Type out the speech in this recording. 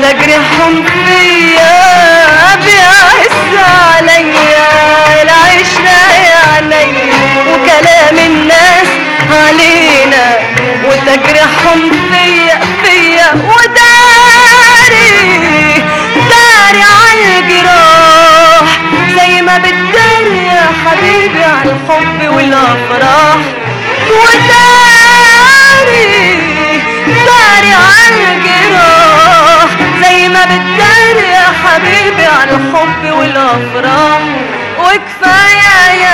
وتجريحهم فيا بيعز عليا العشرة يا عليا وكلام الناس علينا وتجريحهم فيا فيا وداري داري على الجراح زي ما بتداري يا حبيبي على الحب والافراح وداري داري على الجراح زي ما بتداري يا حبيبي على الحب والافراح وكفايه يا